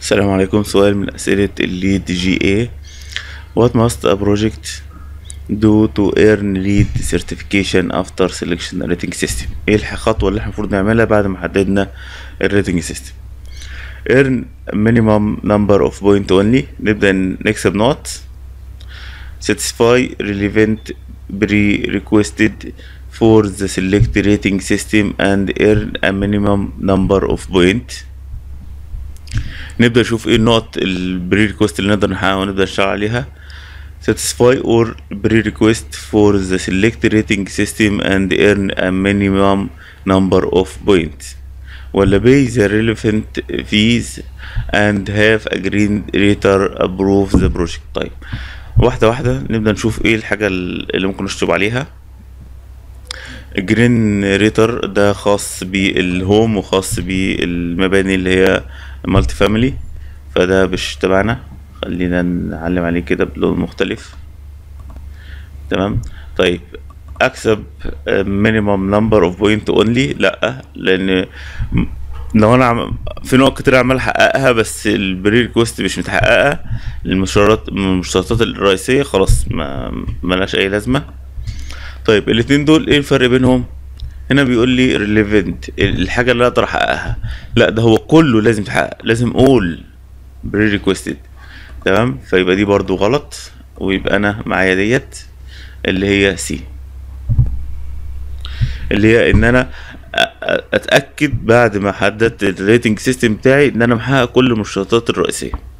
السلام عليكم سؤال من أسئلة الليد جي اي What must a project do to earn lead certification after selection rating system ايه الخطوة اللي احنا المفروض نعملها بعد ما حددنا الريتنج سيستم earn minimum number of point only نبدأ نكسب نقط satisfy relevant pre-requested for the select rating system and earn a minimum number of point نبدأ نشوف ايه النقط البري ريكوست اللي نقدر نحققها ونبدأ نشتغل عليها satisfy or pre-request for the select rating system and earn a minimum number of points ولا pay the relevant fees and have a green rater approve the project طيب واحدة واحدة نبدأ نشوف ايه الحاجة اللي ممكن نشطب عليها الجرين ريتر ده خاص بالهوم وخاص بالمباني اللي هي مالتي فاميلي فده مش تبعنا خلينا نعلم عليه كده بلون مختلف تمام طيب اكسب مينيمم نمبر اوف بوينت اونلي لا لان لو انا عم... في نقط كتير عمال احققها بس البري ريكوست مش متحققه المشترطات المشترطات الرئيسيه خلاص ما ملهاش اي لازمه طيب الاتنين دول ايه الفرق بينهم هنا بيقول لي relevant الحاجه اللي اقدر احققها لا ده هو كله لازم يتحقق لازم all بري ريكوستد تمام فيبقى دي برضو غلط ويبقى انا معايا ديت اللي هي سي اللي هي ان انا اتاكد بعد ما حددت الريتنج سيستم بتاعي ان انا محقق كل المشترطات الرئيسيه